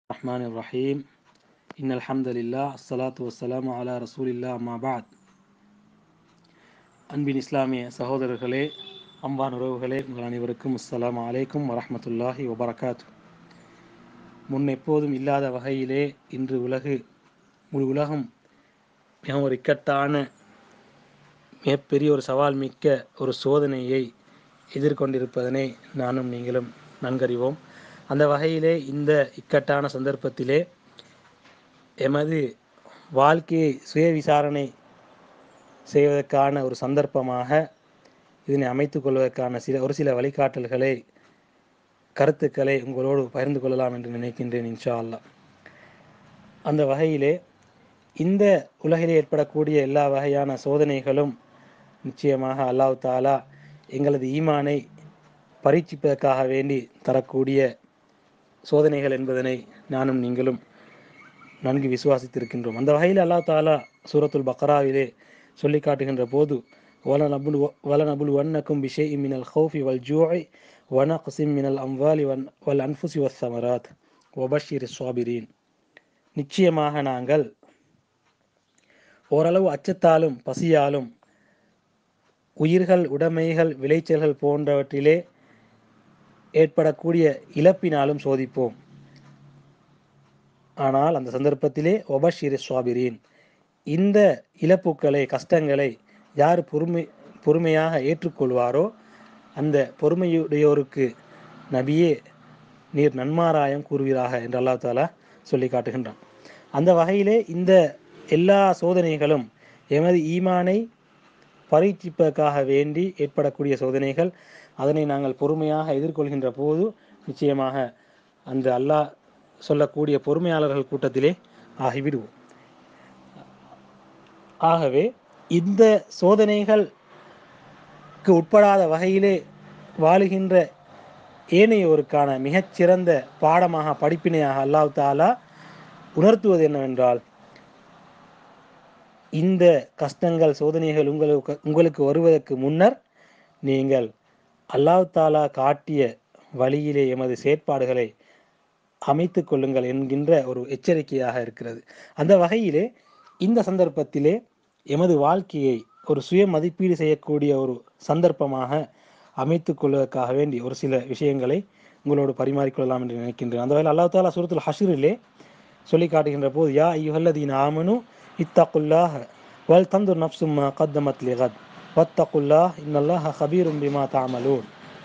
الرحمن الرحيم إن الحمد لله الصلاة والسلام على رسول الله أما بعد அன்பின் இஸ்லாமிய சகோதரர்களே அன்பான உறவுகளே உங்கள் அனைவருக்கும் அஸ்ஸலாமு அலைக்கும் வரஹ்மத்துல்லாஹி வபரகாத்து முன் எப்போதும் இல்லாத வகையிலே இன்று உலகு முழு உலகம் மிக ஒரு இக்கட்டான மிகப்பெரிய ஒரு சவால் மிக்க ஒரு சோதனையை எதிர்கொண்டிருப்பதனை நானும் நீங்களும் நன்கறிவோம் அந்த வகையிலே இந்த இக்கட்டான சந்தர்ப்பத்திலே எமது வாழ்க்கையை சுய விசாரணை செய்வதற்கான ஒரு சந்தர்ப்பமாக இதனை அமைத்துக் கொள்வதற்கான சில ஒரு சில வழிகாட்டல்களை கருத்துக்களை உங்களோடு பகிர்ந்து கொள்ளலாம் என்று நினைக்கின்றேன் இன்ஷா அல்லாஹ் அந்த வகையிலே இந்த உலகிலே ஏற்படக்கூடிய எல்லா வகையான சோதனைகளும் நிச்சயமாக அல்லாஹ் தாலா எங்களது ஈமானை பரீட்சிப்பதற்காக வேண்டி தரக்கூடிய சோதனைகள் என்பதனை நானும் நீங்களும் நன்கு விசுவாசித்திருக்கின்றோம் அந்த வகையில் அல்லாஹ் தாலா சூரத்துல் பக்ராவிலே சொல்லி காட்டுகின்ற போது வல நபுல் வல நபுல் வன்னக்கும் பிஷே மினல் ஹவுஃபி வல் ஜூஐ வன குசிம் மினல் அம்வாலி வன் வல் அன்ஃபுசி வஸ் சமராத் ஒபஷீர் சுவாபிரீன் நிச்சயமாக நாங்கள் ஓரளவு அச்சத்தாலும் பசியாலும் உயிர்கள் உடைமைகள் விளைச்சல்கள் போன்றவற்றிலே ஏற்படக்கூடிய இழப்பினாலும் சோதிப்போம் ஆனால் அந்த சந்தர்ப்பத்திலே ஒபஷீர் சுவாபிரீன் இந்த இழப்புக்களை கஷ்டங்களை யார் பொறுமை பொறுமையாக ஏற்றுக்கொள்வாரோ அந்த பொறுமையுடையோருக்கு நபியே நீர் நன்மாராயம் கூறுவீராக என்று அல்லாஹ் தாலா சொல்லி காட்டுகின்றான் அந்த வகையிலே இந்த எல்லா சோதனைகளும் எமது ஈமானை பரீட்சிப்பதற்காக வேண்டி ஏற்படக்கூடிய சோதனைகள் அதனை நாங்கள் பொறுமையாக எதிர்கொள்கின்ற போது நிச்சயமாக அந்த அல்லாஹ் சொல்லக்கூடிய பொறுமையாளர்கள் கூட்டத்திலே ஆகிவிடுவோம் ஆகவே இந்த சோதனைகளுக்கு உட்படாத வகையிலே வாழுகின்ற ஏனையோருக்கான மிகச்சிறந்த பாடமாக படிப்பினையாக அல்லாஹ் தாலா உணர்த்துவது என்னவென்றால் இந்த கஷ்டங்கள் சோதனைகள் உங்களுக்கு உங்களுக்கு வருவதற்கு முன்னர் நீங்கள் அல்லாஹ் தாலா காட்டிய வழியிலே எமது செயற்பாடுகளை அமைத்து கொள்ளுங்கள் என்கின்ற ஒரு எச்சரிக்கையாக இருக்கிறது அந்த வகையிலே இந்த சந்தர்ப்பத்திலே எமது வாழ்க்கையை ஒரு சுய மதிப்பீடு செய்யக்கூடிய ஒரு சந்தர்ப்பமாக அமைத்து கொள்வதற்காக வேண்டி ஒரு சில விஷயங்களை உங்களோடு பரிமாறிக்கொள்ளலாம் என்று நினைக்கின்றேன் அந்த வகையில் அல்லாஹ் தாலா சூரத்துல் ஹஷரிலே சொல்லி காட்டுகின்ற போது யா ஐயுஹல்லதீன் ஆமனு இத்தகுல்லாஹ வல் தந்து நப்சும்மா கத்தமத் லிகத் வத்தகுல்லாஹ் இன்னல்லாஹ ஹபீரும் பிமா தாமலூன்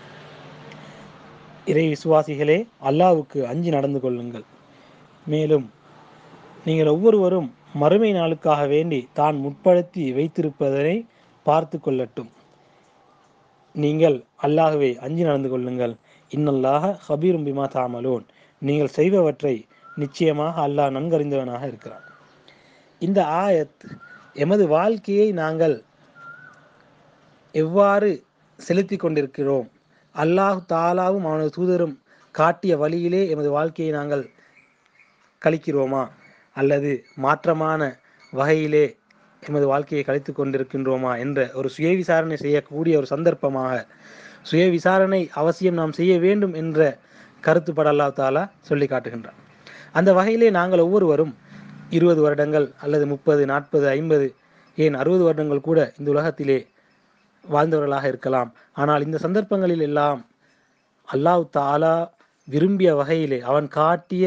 இறை விசுவாசிகளே அல்லாவுக்கு அஞ்சு நடந்து கொள்ளுங்கள் மேலும் நீங்கள் ஒவ்வொருவரும் மறுமை நாளுக்காக வேண்டி தான் முற்படுத்தி வைத்திருப்பதனை பார்த்து கொள்ளட்டும் நீங்கள் அல்லாஹுவை அஞ்சு நடந்து கொள்ளுங்கள் இன்னல்லாக ஹபீரும் பிமா தாமலோன் நீங்கள் செய்பவற்றை நிச்சயமாக அல்லாஹ் நன்கறிந்தவனாக இருக்கிறான் இந்த ஆயத் எமது வாழ்க்கையை நாங்கள் எவ்வாறு செலுத்தி கொண்டிருக்கிறோம் அல்லாஹ் தாலாவும் அவனது தூதரும் காட்டிய வழியிலே எமது வாழ்க்கையை நாங்கள் கழிக்கிறோமா அல்லது மாற்றமான வகையிலே எமது வாழ்க்கையை கழித்து கொண்டிருக்கின்றோமா என்ற ஒரு சுய விசாரணை செய்யக்கூடிய ஒரு சந்தர்ப்பமாக சுய விசாரணை அவசியம் நாம் செய்ய வேண்டும் என்ற கருத்துப்பட அல்லா தாலா சொல்லி காட்டுகின்றார் அந்த வகையிலே நாங்கள் ஒவ்வொருவரும் இருபது வருடங்கள் அல்லது முப்பது நாற்பது ஐம்பது ஏன் அறுபது வருடங்கள் கூட இந்த உலகத்திலே வாழ்ந்தவர்களாக இருக்கலாம் ஆனால் இந்த சந்தர்ப்பங்களில் எல்லாம் அல்லாஹ் தாலா விரும்பிய வகையிலே அவன் காட்டிய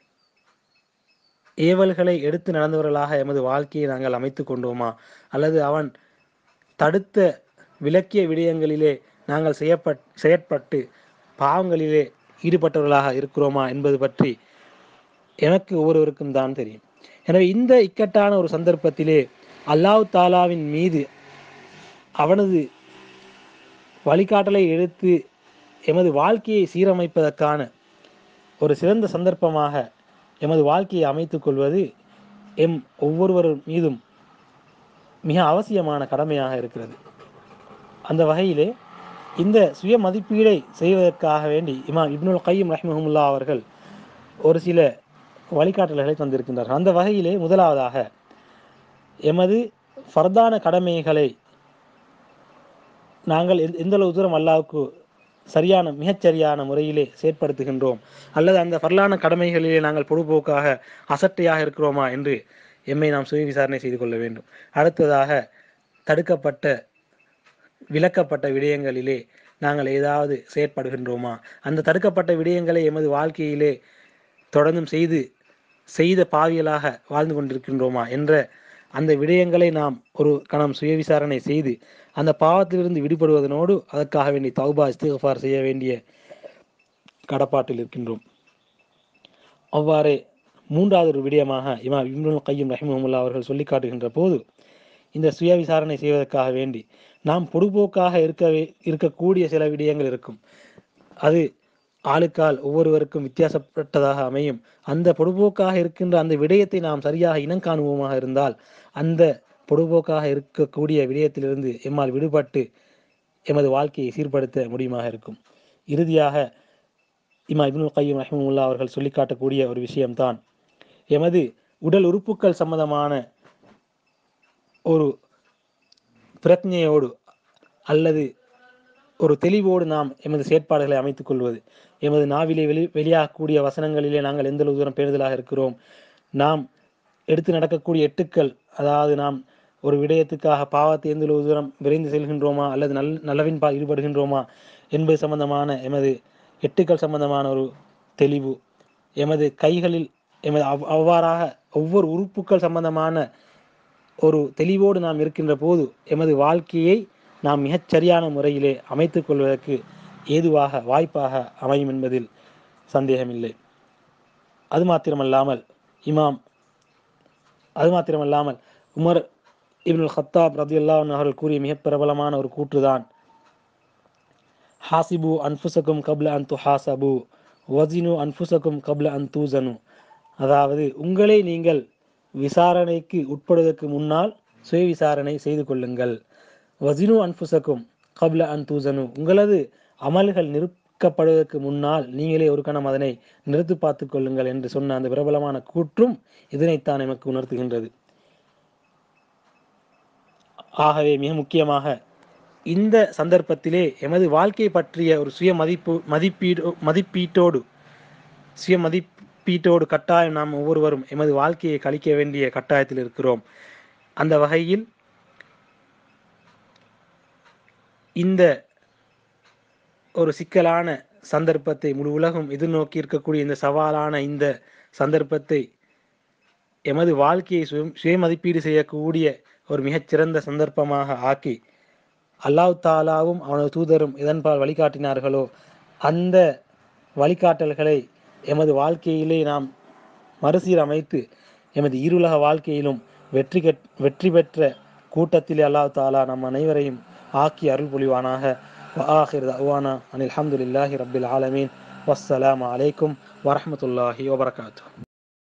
ஏவல்களை எடுத்து நடந்தவர்களாக எமது வாழ்க்கையை நாங்கள் அமைத்து கொண்டோமா அல்லது அவன் தடுத்த விளக்கிய விடயங்களிலே நாங்கள் செய்யப்பட் செயற்பட்டு பாவங்களிலே ஈடுபட்டவர்களாக இருக்கிறோமா என்பது பற்றி எனக்கு ஒவ்வொருவருக்கும் தான் தெரியும் எனவே இந்த இக்கட்டான ஒரு சந்தர்ப்பத்திலே அல்லாஹ் தாலாவின் மீது அவனது வழிகாட்டலை எடுத்து எமது வாழ்க்கையை சீரமைப்பதற்கான ஒரு சிறந்த சந்தர்ப்பமாக எமது வாழ்க்கையை அமைத்துக் கொள்வது எம் ஒவ்வொருவர் மீதும் மிக அவசியமான கடமையாக இருக்கிறது அந்த வகையிலே இந்த சுய மதிப்பீடை செய்வதற்காக வேண்டி இமாம் இப்னுல் கையம் ரஹ்மஹமுல்லா அவர்கள் ஒரு சில வழிகாட்டல்களை தந்திருக்கின்றார்கள் அந்த வகையிலே முதலாவதாக எமது ஃபர்தான கடமைகளை நாங்கள் எந்த அளவு தூரம் அல்லாவுக்கு சரியான மிகச்சரியான முறையிலே செயற்படுத்துகின்றோம் அல்லது அந்த பரலான கடமைகளிலே நாங்கள் பொதுபோக்காக அசட்டையாக இருக்கிறோமா என்று எம்மை நாம் சுய விசாரணை செய்து கொள்ள வேண்டும் அடுத்ததாக தடுக்கப்பட்ட விலக்கப்பட்ட விடயங்களிலே நாங்கள் ஏதாவது செயற்படுகின்றோமா அந்த தடுக்கப்பட்ட விடயங்களை எமது வாழ்க்கையிலே தொடர்ந்தும் செய்து செய்த பாவியலாக வாழ்ந்து கொண்டிருக்கின்றோமா என்ற அந்த விடயங்களை நாம் ஒரு கணம் சுய விசாரணை செய்து அந்த பாவத்திலிருந்து விடுபடுவதனோடு அதற்காக வேண்டிய தௌபா இஸ்திகஃபார் செய்ய வேண்டிய கடப்பாட்டில் இருக்கின்றோம் அவ்வாறே மூன்றாவது ஒரு விடயமாக இமாம் இம்ருல் கையும் ரஹிமஹமுல்லா அவர்கள் சொல்லி காட்டுகின்ற போது இந்த சுய விசாரணை செய்வதற்காக வேண்டி நாம் பொதுபோக்காக இருக்கவே இருக்கக்கூடிய சில விடயங்கள் இருக்கும் அது ஆளுக்கால் ஒவ்வொருவருக்கும் வித்தியாசப்பட்டதாக அமையும் அந்த பொதுபோக்காக இருக்கின்ற அந்த விடயத்தை நாம் சரியாக இனம் காணுவோமாக இருந்தால் அந்த பொதுபோக்காக இருக்கக்கூடிய விடயத்திலிருந்து எம்மால் விடுபட்டு எமது வாழ்க்கையை சீர்படுத்த முடியுமாக இருக்கும் இறுதியாக இமா இப்னுல் கையம் ரஹிமுல்லா அவர்கள் சொல்லி காட்டக்கூடிய ஒரு விஷயம்தான் எமது உடல் உறுப்புகள் சம்பந்தமான ஒரு பிரജ്ഞையோடு அல்லது ஒரு தெளிவோடு நாம் எமது செயற்பாடுகளை அமைத்துக் கொள்வது எமது நாவிலே வெளி வெளியாகக்கூடிய வசனங்களிலே நாங்கள் எந்த அளவு தூரம் பேணுதலாக இருக்கிறோம் நாம் எடுத்து நடக்கக்கூடிய எட்டுக்கள் அதாவது நாம் ஒரு விடயத்துக்காக பாவத்தை எந்த அளவு தூரம் விரைந்து செல்கின்றோமா அல்லது நல் நல்லவின் பா ஈடுபடுகின்றோமா என்பது சம்பந்தமான எமது எட்டுக்கள் சம்பந்தமான ஒரு தெளிவு எமது கைகளில் எமது அவ் அவ்வாறாக ஒவ்வொரு உறுப்புக்கள் சம்பந்தமான ஒரு தெளிவோடு நாம் இருக்கின்ற போது எமது வாழ்க்கையை நாம் மிகச் சரியான முறையிலே அமைத்துக் கொள்வதற்கு ஏதுவாக வாய்ப்பாக அமையும் என்பதில் சந்தேகமில்லை அது மாத்திரமல்லாமல் இமாம் அது மாத்திரமல்லாமல் உமர் இப்னுல் ஹத்தாப் ரதியுல்லா அவர்கள் கூறிய மிக பிரபலமான ஒரு கூற்றுதான் ஹாசிபு அன்ஃபுசக்கும் கப்ல அன் துஹாசபு வஜினு அன்ஃபுசக்கும் கப்ல அன் தூசனு அதாவது உங்களை நீங்கள் விசாரணைக்கு உட்படுவதற்கு முன்னால் சுய விசாரணை செய்து கொள்ளுங்கள் வஜினு அன்ஃபுசக்கும் கப்ல அன் தூசனு உங்களது அமல்கள் நிறுக்கப்படுவதற்கு முன்னால் நீங்களே ஒரு கணம் அதனை நிறுத்து பார்த்து கொள்ளுங்கள் என்று சொன்ன அந்த பிரபலமான கூற்றும் இதனைத்தான் நமக்கு உணர்த்துகின்றது ஆகவே மிக முக்கியமாக இந்த சந்தர்ப்பத்திலே எமது வாழ்க்கை பற்றிய ஒரு சுய மதிப்பு மதிப்பீடு மதிப்பீட்டோடு சுய மதிப்பீட்டோடு கட்டாயம் நாம் ஒவ்வொருவரும் எமது வாழ்க்கையை கழிக்க வேண்டிய கட்டாயத்தில் இருக்கிறோம் அந்த வகையில் இந்த ஒரு சிக்கலான சந்தர்ப்பத்தை முழு உலகம் எதிர்நோக்கி இருக்கக்கூடிய இந்த சவாலான இந்த சந்தர்ப்பத்தை எமது வாழ்க்கையை சுய சுய மதிப்பீடு செய்யக்கூடிய ஒரு மிகச்சிறந்த சந்தர்ப்பமாக ஆக்கி அல்லாஹ் தாலாவும் அவனது தூதரும் இதன்பால் வழிகாட்டினார்களோ அந்த வழிகாட்டல்களை எமது வாழ்க்கையிலே நாம் மறுசீரமைத்து எமது ஈருலக வாழ்க்கையிலும் வெற்றி கட் வெற்றி பெற்ற கூட்டத்திலே அல்லாஹ் தாலா நம் அனைவரையும் ஆக்கி அருள் புரிவானாக وآخر دعوانا أن الحمد لله رب العالمين والسلام عليكم ورحمة الله وبركاته